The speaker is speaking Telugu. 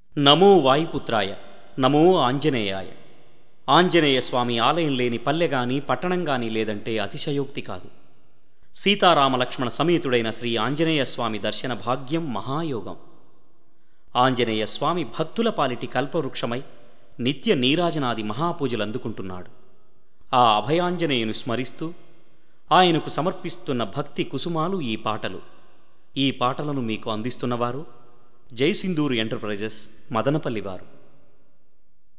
నమో వాయుపుత్రాయ నమో ఆంజనేయాయ ఆంజనేయ స్వామి ఆలయం లేని పల్లె గాని పట్టణం గాని లేదంటే అతిశయోక్తి కాదు సీతారామ లక్ష్మణ సమేతుడైన శ్రీ ఆంజనేయ స్వామి దర్శన భాగ్యం మహాయోగం ఆంజనేయ స్వామి భక్తుల పాలిటి కల్పవృక్షమై నిత్య నీరాజనాది మహాపూజలు అందుకుంటున్నాడు ఆ అభయాంజనేయుని స్మరిస్తూ ఆయనకు సమర్పిస్తున్న భక్తి కుసుమాలు ఈ పాటలు ఈ పాటలను మీకు అందిస్తున్నవారు జయసింధూరు ఎంటర్ప్రైజెస్ మదనపల్లి వారు